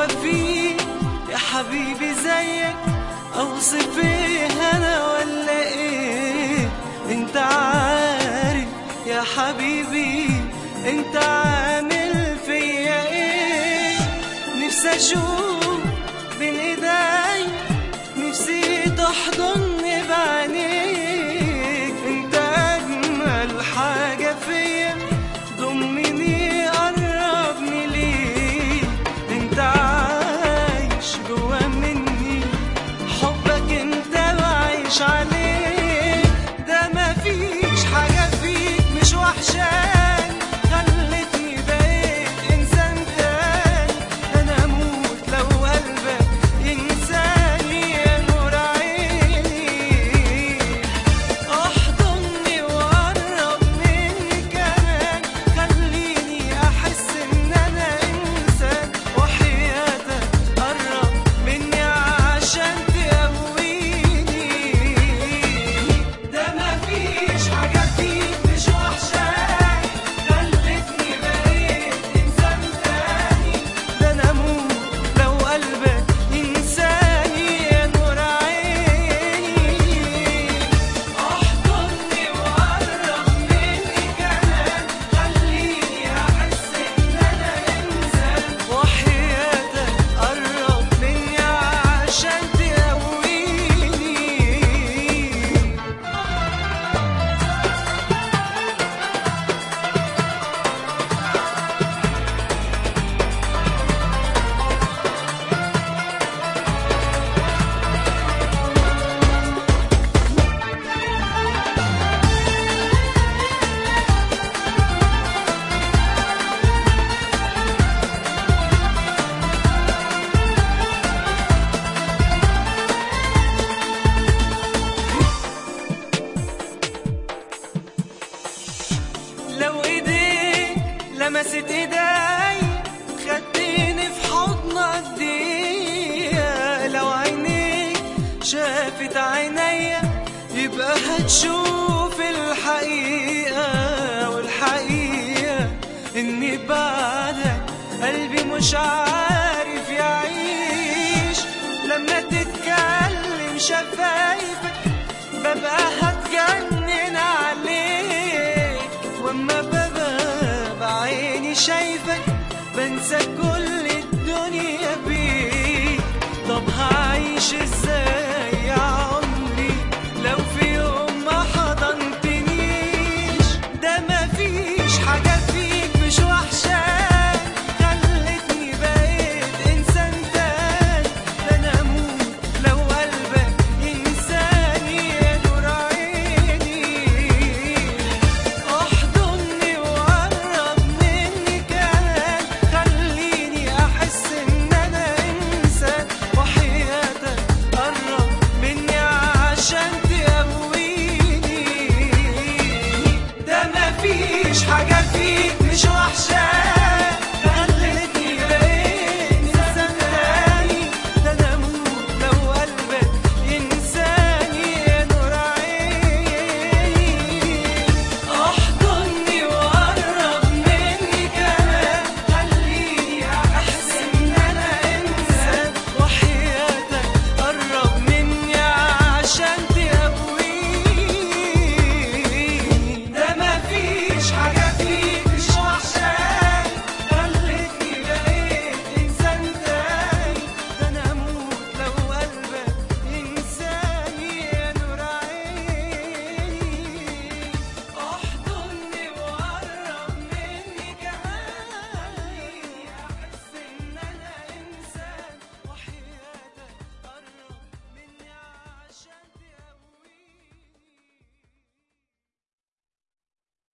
هو في يا حبيبي زيك اوصف ايه انا ولا ايه انت عارف يا حبيبي انت عامل فيا ايه نفسي اشوف بين ايدي نفسي تحضني بعينيك انت اجمل حاجه فيا ضمني قربني ليك انت عايش جوا مني حبك انت بعيش عليه ده مفيش حاجه فيك مش وحشاني خلتني بقيت انسان تاني انا اموت لو قلبك ينساني يا نور عيني احضني وقرب مني كمان خليني احس ان انا انسان وحياتك قرب مني عشان تقويني ده مفيش حاجه فيك مش وحشاني خلتني بقيت انسان تاني ده انا اموت لو قلبك ينساني يا نور عيني احضني وقرب مني كمان خليني احس ان انا انسان وحياتك قرب مني عشان تقويني لو ايديك لمست ايدي خدتني في حضنك دي لو عينيك شافت عينيا يبقى هتشوف الحقيقة والحقيقة اني بعدك قلبي مش عارف يعيش لما تتكلم شفايفك ببقى هتجنن عليك واما ببقى بعيني شايفك بنسى كل الدنيا بيك طب هعيش ازاي